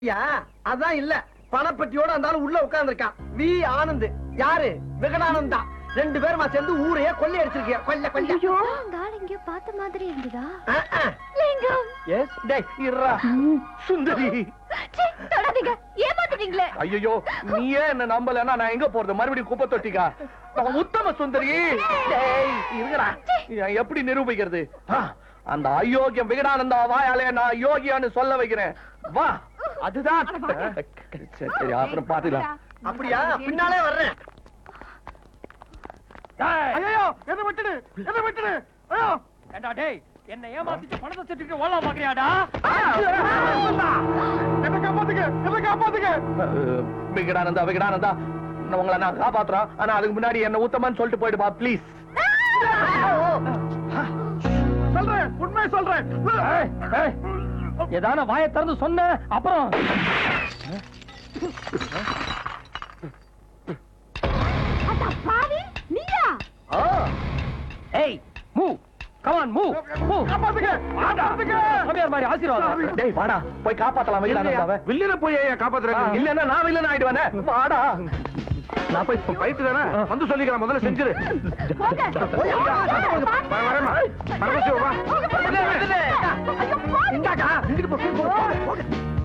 யா அதான் இல்ல பணப்பட்டியோட இருந்தாலும் உள்ள உட்கார்ந்திருக்கான் வி ஆனந்த் யாரு விகடானந்தா ரெண்டு பேருமா சேர்ந்து ஊரையே கொள்ளை அடிச்சிருக்கீங்க கொல்ல கொல்ல ஐயோ அந்த ஆள் எங்கேயோ பார்த்த மாதிரி இருந்ததா அஹ், அஹ். லிங்கம் எஸ் டேய் இருடா சுந்தரி சீ, தொடாதீங்க ஏமாத்திட்டீங்களே ஐயோ நீயே என்ன நம்பலன்னா நான் எங்க போறது மறுபடியும் குப்பை தொட்டிக்கா நான் உத்தம சுந்தரி டேய், இருங்கடா நான் எப்படி நிரூபிக்கிறது ஆ, அந்த அயோக்கியம் விகடானந்தா வாயாலே நான் யோகியான்னு சொல்ல வைக்கிறேன் வா அதுதான் சரி சரி அப்புறம் பாத்துக்கலாம் அப்படியா பின்னாலே வர்றேன் ஐயோ என்ன விட்டுடு என்ன விட்டுடு ஐயோ ஏண்டா டேய் என்ன ஏமாத்திட்டு பணத்தை திட்டிட்டு ஓடலாம் பாக்குறியாடா என்ன காப்பாத்துங்க என்ன காப்பாத்துங்க விகடானந்தா விகடானந்தா நான் உங்களை நான் காப்பாத்துறேன் ஆனா அதுக்கு முன்னாடி என்ன உத்தமன்னு சொல்லிட்டு போயிடுப்பா ப்ளீஸ் சொல்றேன் உண்மை சொல்றேன் ஏதான வாயை திறந்து சொன்ன அப்புறம் அட பாவி நீயா ஏய் மூ கமான் மூ மூ காப்பாத்துங்க காப்பாத்துங்க மாமியார் மாதிரி ஆசீர்வாதம் டேய் வாடா போய் காப்பாத்தலாம் விகடானந்தாவை வில்லனை போய் காப்பாத்துறாங்க இல்லன்னா நான் வில்லன் ஆயிடுவானே வாடா நான் போய் பைத்து தானே வந்து சொல்லிக்கலாம் முதல்ல செஞ்சிரு போங்க வரேம்மா. பரமசிவம் வா. போங்க, போங்க.